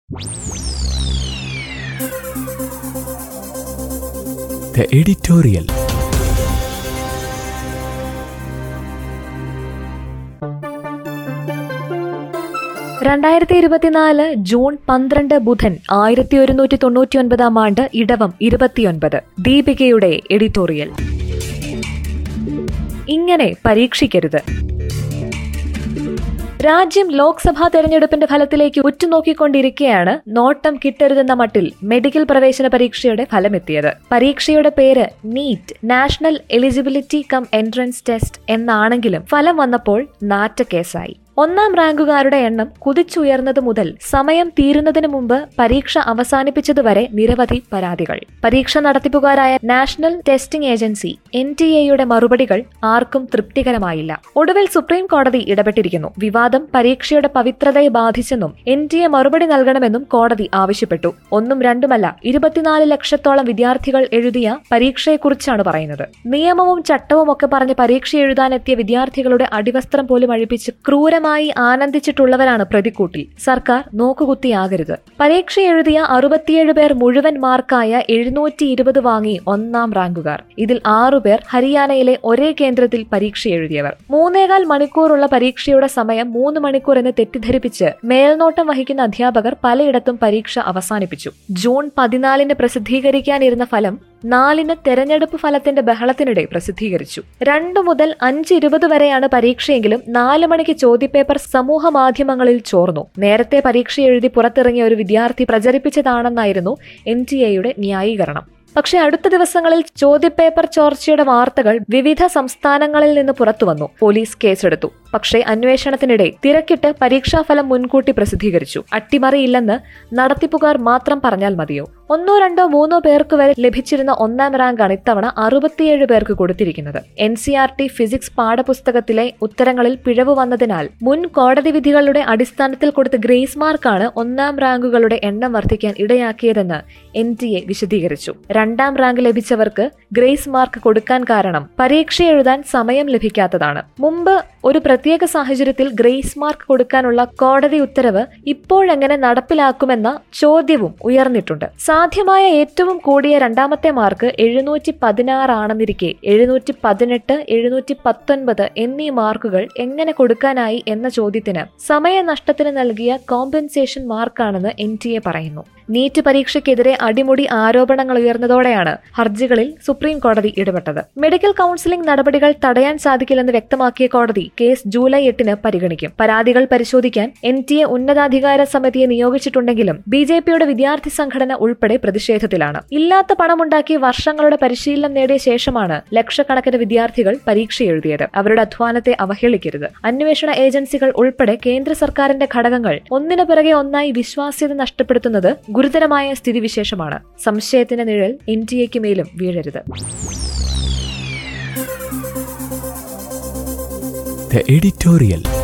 The editorial. രണ്ടായിരത്തി ഇരുപത്തിനാല് June പന്ത്രണ്ട് ബുധൻ ആയിരത്തി ഒരുന്നൂറ്റി തൊണ്ണൂറ്റി ഒൻപതാം ആണ്ട് ഇടവം ഇരുപത്തിയൊൻപത് ദീപികയുടെ എഡിറ്റോറിയൽ ഇങ്ങനെ പരീക്ഷിക്കരുത് രാജ്യം ലോക്സഭാ തെരഞ്ഞെടുപ്പിന്റെ ഫലത്തിലേക്ക് ഉറ്റുനോക്കിക്കൊണ്ടിരിക്കെയാണ് നോട്ടം കിട്ടരുതെന്ന മട്ടിൽ മെഡിക്കൽ പ്രവേശന പരീക്ഷയുടെ ഫലമെത്തിയത് പരീക്ഷയുടെ പേര് NEET national eligibility cum entrance test എന്നാണെങ്കിലും ഫലം വന്നപ്പോൾ നാറ്റക്കേസായി ഒന്നാം റാങ്കുകാരുടെ എണ്ണം കുതിച്ചുയർന്നത് മുതൽ സമയം തീരുന്നതിന് മുമ്പ് പരീക്ഷ അവസാനിപ്പിച്ചതുവരെ നിരവധി പരാതികൾ പരീക്ഷ നടത്തിപ്പുകാരായ national testing agency N T എയുടെ മറുപടികൾ ആർക്കും തൃപ്തികരമായില്ല ഒടുവിൽ സുപ്രീം കോടതി ഇടപെട്ടിരിക്കുന്നു വിവാദം പരീക്ഷയുടെ പവിത്രതയെ ബാധിച്ചെന്നും എൻ ടി എ മറുപടി നൽകണമെന്നും കോടതി ആവശ്യപ്പെട്ടു ഒന്നും രണ്ടുമല്ല ഇരുപത്തിനാല് ലക്ഷത്തോളം വിദ്യാർത്ഥികൾ എഴുതിയ പരീക്ഷയെക്കുറിച്ചാണ് പറയുന്നത് നിയമവും ചട്ടവും ഒക്കെ പറഞ്ഞ് പരീക്ഷ എഴുതാനെത്തിയ വിദ്യാർത്ഥികളുടെ അടിവസ്ത്രം പോലും അഴിപ്പിച്ച് ക്രൂരമായി ആനന്ദിച്ചിട്ടുള്ളവരാണ് പ്രതിക്കൂട്ടിൽ സർക്കാർ നോക്കുകുത്തിയാകരുത് പരീക്ഷ എഴുതിയ അറുപത്തിയേഴ് പേർ മുഴുവൻ മാർക്കായ എഴുന്നൂറ്റി ഇരുപത് വാങ്ങി ഒന്നാം റാങ്കുകാർ ഇതിൽ ആറുപേർ ഹരിയാനയിലെ ഒരേ കേന്ദ്രത്തിൽ പരീക്ഷ എഴുതിയവർ മൂന്നേകാൽ മണിക്കൂറുള്ള പരീക്ഷയുടെ സമയം മൂന്ന് മണിക്കൂർ എന്ന് തെറ്റിദ്ധരിപ്പിച്ച് മേൽനോട്ടം വഹിക്കുന്ന അധ്യാപകർ പലയിടത്തും പരീക്ഷ അവസാനിപ്പിച്ചു ജൂൺ പതിനാലിന് പ്രസിദ്ധീകരിക്കാനിരുന്ന ഫലം നാലിന് തെരഞ്ഞെടുപ്പ് ഫലത്തിന്റെ ബഹളത്തിനിടെ പ്രസിദ്ധീകരിച്ചു രണ്ടു മുതൽ അഞ്ച് ഇരുപത് വരെയാണ് പരീക്ഷയെങ്കിലും നാല് മണിക്ക് ചോദ്യപേപ്പർ സമൂഹ മാധ്യമങ്ങളിൽ ചോർന്നു നേരത്തെ പരീക്ഷ എഴുതി പുറത്തിറങ്ങിയ ഒരു വിദ്യാർത്ഥി പ്രചരിപ്പിച്ചതാണെന്നായിരുന്നു എൻ ടി എയുടെ ന്യായീകരണം പക്ഷേ അടുത്ത ദിവസങ്ങളിൽ ചോദ്യപേപ്പർ ചോർച്ചയുടെ വാർത്തകൾ വിവിധ സംസ്ഥാനങ്ങളിൽ നിന്ന് പുറത്തുവന്നു പോലീസ് കേസെടുത്തു പക്ഷേ അന്വേഷണത്തിനിടെ തിരക്കിട്ട് പരീക്ഷാഫലം മുൻകൂട്ടി പ്രസിദ്ധീകരിച്ചു അട്ടിമറിയില്ലെന്ന് നടത്തിപ്പുകാർ മാത്രം പറഞ്ഞാൽ മതിയോ ഒന്നോ രണ്ടോ മൂന്നോ പേർക്ക് വരെ ലഭിച്ചിരുന്ന ഒന്നാം റാങ്കാണ് ഇത്തവണ അറുപത്തിയേഴ് പേർക്ക് കൊടുത്തിരിക്കുന്നത് N C R T physics പാഠപുസ്തകത്തിലെ ഉത്തരങ്ങളിൽ പിഴവ് വന്നതിനാൽ മുൻ കോടതി വിധികളുടെ അടിസ്ഥാനത്തിൽ കൊടുത്ത ഗ്രേസ് മാർക്കാണ് ഒന്നാം റാങ്കുകളുടെ എണ്ണം വർദ്ധിക്കാൻ ഇടയാക്കിയതെന്ന് എൻ ടി എ വിശദീകരിച്ചു രണ്ടാം റാങ്ക് ലഭിച്ചവർക്ക് ഗ്രേസ് മാർക്ക് കൊടുക്കാൻ കാരണം പരീക്ഷ എഴുതാൻ സമയം ലഭിക്കാത്തതാണ് മുമ്പ് ഒരു പ്രത്യേക സാഹചര്യത്തിൽ ഗ്രേസ് മാർക്ക് കൊടുക്കാനുള്ള കോടതി ഉത്തരവ് ഇപ്പോഴെങ്ങനെ നടപ്പിലാക്കുമെന്ന ചോദ്യവും ഉയർന്നിട്ടുണ്ട് സാധ്യമായ ഏറ്റവും കൂടിയ രണ്ടാമത്തെ മാർക്ക് എഴുന്നൂറ്റി പതിനാറാണെന്നിരിക്കെ എഴുന്നൂറ്റി പതിനെട്ട് എഴുന്നൂറ്റി പത്തൊൻപത് എന്നീ മാർക്കുകൾ എങ്ങനെ കൊടുക്കാനായി എന്ന ചോദ്യത്തിന് സമയനഷ്ടത്തിന് നൽകിയ കോമ്പൻസേഷൻ മാർക്കാണെന്ന് എൻ ടി എ പറയുന്നു നീറ്റ് പരീക്ഷയ്ക്കെതിരെ അടിമുടി ആരോപണങ്ങൾ ഉയർന്നതോടെയാണ് ഹർജികളിൽ സുപ്രീം കോടതി ഇടപെട്ടത് മെഡിക്കൽ കൌൺസിലിംഗ് നടപടികൾ തടയാൻ സാധിക്കില്ലെന്ന് വ്യക്തമാക്കിയ കോടതി കേസ് ജൂലൈ എട്ടിന് പരിഗണിക്കും പരാതികൾ പരിശോധിക്കാൻ എൻ ടി എ ഉന്നതാധികാര സമിതിയെ നിയോഗിച്ചിട്ടുണ്ടെങ്കിലും ബി ജെ പിയുടെ വിദ്യാർത്ഥി സംഘടന ഉൾപ്പെടെ പ്രതിഷേധത്തിലാണ് ഇല്ലാത്ത പണമുണ്ടാക്കി വർഷങ്ങളുടെ പരിശീലനം നേടിയ ശേഷമാണ് ലക്ഷക്കണക്കിന് വിദ്യാർത്ഥികൾ പരീക്ഷ എഴുതിയത് അവരുടെ അധ്വാനത്തെ അവഹേളിക്കരുത് അന്വേഷണ ഏജൻസികൾ ഉൾപ്പെടെ കേന്ദ്ര സർക്കാരിന്റെ ഘടകങ്ങൾ ഒന്നിനു പിറകെ ഒന്നായി വിശ്വാസ്യത നഷ്ടപ്പെടുത്തുന്നത് ഗുരുതരമായ സ്ഥിതിവിശേഷമാണ് സംശയത്തിന്റെ നിഴൽ എൻ ടി എക്ക് മേലും വീഴരുത് The editorial.